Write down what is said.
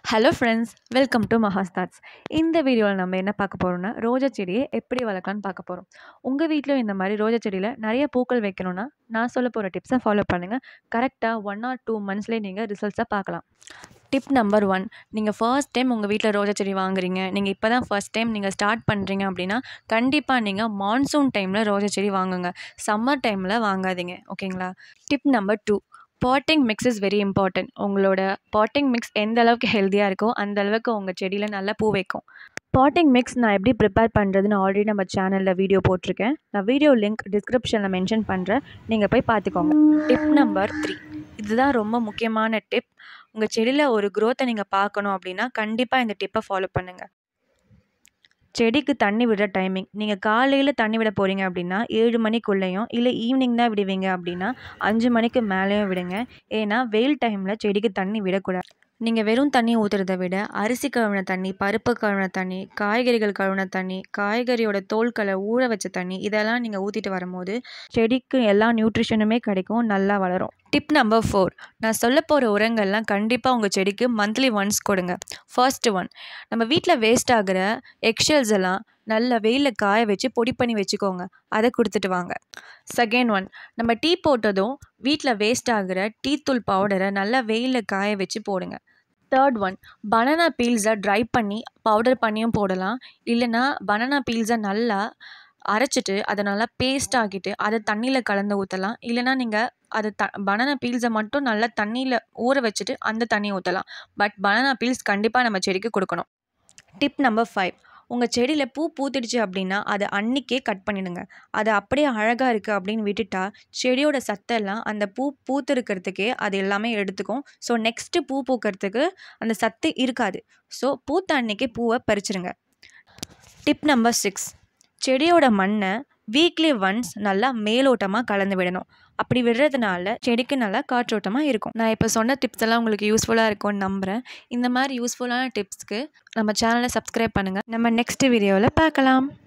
hello friends welcome to மஹாஸ்தாட்ஸ் இந்த வீடியோவில் நம்ம என்ன பார்க்க போகிறோம்னா ரோஜா செடியை எப்படி வளர்க்கலான்னு பார்க்க போகிறோம் உங்கள் வீட்டிலும் இந்த மாதிரி ரோஜா செடியில் நிறைய பூக்கள் வைக்கணும்னா நான் சொல்ல போகிற டிப்ஸை ஃபாலோ பண்ணுங்கள் கரெக்டாக ஒன் ஆர் டூ மந்த்ஸ்லேயே நீங்கள் ரிசல்ட்ஸை பார்க்கலாம் டிப் நம்பர் ஒன் நீங்கள் ஃபர்ஸ்ட் டைம் உங்கள் வீட்டில் ரோஜா செடி வாங்குறீங்க நீங்கள் இப்போ தான் ஃபர்ஸ்ட் டைம் நீங்கள் ஸ்டார்ட் பண்ணுறீங்க அப்படின்னா கண்டிப்பாக நீங்கள் மான்சூன் டைமில் ரோஜா செடி வாங்குங்க சம்மர் டைமில் வாங்காதீங்க ஓகேங்களா tip number two potting mix is very important உங்களோட பாட்டிங் மிக்ஸ் எந்த அளவுக்கு ஹெல்த்தியாக இருக்கோ அந்த அளவுக்கு உங்கள் செடியில் நல்லா பூ வைக்கும் பாட்டிங் மிக்ஸ் நான் எப்படி ப்ரிப்பேர் பண்ணுறதுன்னு ஆல்ரெடி நம்ம சேனலில் வீடியோ போட்டிருக்கேன் நான் வீடியோ லிங்க் டிஸ்கிரிப்ஷனில் மென்ஷன் பண்ணுறேன் நீங்கள் போய் பார்த்துக்கோங்க டிப் நம்பர் த்ரீ இதுதான் ரொம்ப முக்கியமான டிப் உங்கள் செடியில் ஒரு க்ரோத்தை நீங்கள் பார்க்கணும் அப்படின்னா கண்டிப்பாக இந்த டிப்பை ஃபாலோ பண்ணுங்கள் செடிக்கு தண்ணி விடுற டைமிங் நீங்கள் காலையில் தண்ணி விட போகிறீங்க அப்படின்னா ஏழு மணிக்குள்ளேயும் இல்லை ஈவினிங் தான் விடுவீங்க அப்படின்னா அஞ்சு மணிக்கு மேலேயும் விடுங்க ஏன்னா வெயில் டைமில் செடிக்கு தண்ணி விடக்கூடாது நீங்கள் வெறும் தண்ணி ஊற்றுறத விட அரிசி கழுவின தண்ணி பருப்பு கழுவின தண்ணி காய்கறிகள் கழுவின தண்ணி காய்கறியோட தோல்களை ஊற வச்ச தண்ணி இதெல்லாம் நீங்கள் ஊற்றிட்டு வரும்போது செடிக்கு எல்லா நியூட்ரிஷனுமே கிடைக்கும் நல்லா வளரும் டிப் நம்பர் ஃபோர் நான் சொல்ல போகிற உரங்கள்லாம் கண்டிப்பாக உங்கள் செடிக்கு மந்த்லி ஒன்ஸ் கொடுங்க ஃபர்ஸ்ட் ஒன் நம்ம வீட்டில் வேஸ்ட் ஆகிற எக்ஷெல்ஸ் எல்லாம் நல்லா வெயிலில் காய வச்சு பொடி பண்ணி வச்சுக்கோங்க அதை கொடுத்துட்டு வாங்க செகண்ட் ஒன் நம்ம டீ போட்டதும் வீட்டில் வேஸ்ட் ஆகிற டீ தூள் பவுடரை நல்லா வெயிலில் காய வச்சு போடுங்க தேர்ட் ஒன் பனானா பீல்ஸை ட்ரை பண்ணி பவுடர் பண்ணியும் போடலாம் இல்லைன்னா பனானா பீல்ஸை நல்லா அரைச்சிட்டு அதை நல்லா பேஸ்ட் ஆக்கிட்டு அதை தண்ணியில் கலந்து ஊற்றலாம் இல்லைனா நீங்கள் அதை த பனானா பீல்ஸை மட்டும் நல்லா தண்ணியில் ஊற வச்சுட்டு அந்த தண்ணியை ஊற்றலாம் பட் பனானா பீல்ஸ் கண்டிப்பாக நம்ம செடிக்கு கொடுக்கணும் டிப் நம்பர் ஃபைவ் உங்கள் செடியில் பூ பூத்துடுச்சு அப்படின்னா அதை அன்றைக்கே கட் பண்ணிடுங்க அது அப்படியே அழகாக இருக்குது அப்படின்னு விட்டுட்டா செடியோட சத்தெல்லாம் அந்த பூ பூத்திருக்கிறதுக்கே அது எல்லாமே எடுத்துக்கும் ஸோ நெக்ஸ்ட்டு பூ பூக்கிறதுக்கு அந்த சத்து இருக்காது ஸோ பூத்த அன்னைக்கே பூவை பறிச்சிருங்க டிப் நம்பர் சிக்ஸ் செடியோட மண்ணை வீக்லி ஒன்ஸ் நல்லா மேலோட்டமாக கலந்து விடணும் அப்படி விடுறதுனால செடிக்கு நல்லா காற்றோட்டமாக இருக்கும் நான் இப்போ சொன்ன டிப்ஸ் எல்லாம் உங்களுக்கு யூஸ்ஃபுல்லாக இருக்கும்னு நம்புகிறேன் இந்த மாதிரி யூஸ்ஃபுல்லான டிப்ஸ்க்கு நம்ம சேனலை சப்ஸ்கிரைப் பண்ணுங்கள் நம்ம நெக்ஸ்ட் வீடியோவில் பார்க்கலாம்